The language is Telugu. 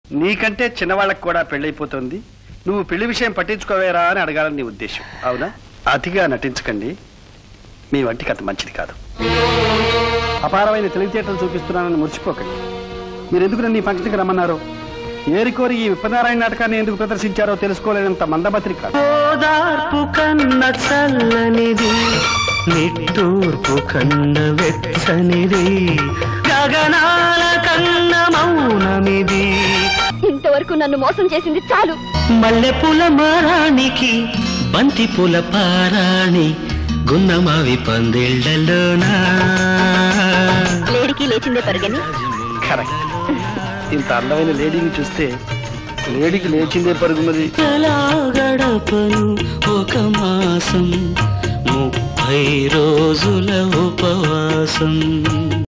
నీకంటే చిన్నవాళ్ళకి కూడా పెళ్ళైపోతుంది నువ్వు పెళ్లి విషయం పట్టించుకోవేరా అని అడగాలని నీ ఉద్దేశం అవునా అతిగా నటించకండి మీ వంటికి అంత మంచిది కాదు అపారమైన తెలివితేటలు చూపిస్తున్నానని మురిచిపోకండి మీరు ఎందుకు నన్ను ఈ ఫంక్షన్కి రమ్మన్నారు ఏరికోరి ఈ విప్పనారాయణ నాటకాన్ని ఎందుకు ప్రదర్శించారో తెలుసుకోలేనంత మందబత్రి కాదు ఓదార్పు కన్న చల్లనిది నిట్టూర్పు కన్న వెచ్చనిది గగనాల కన్న మౌనమిది ఇంతవరకు నన్ను మోసం చేసింది చాలు మల్లెపూల మారానికి బంతి పూల పారాణి గున్నమావి పందిళ్ళలోనా లేడికి లేచిందే పరుగని కరెక్ట్ ఇంత అందమైన లేడీని చూస్తే లేడీకి లేచిందే పరుగున్నది ఎలా గడపను ఒక మాసం ముప్పై రోజుల ఉపవాసం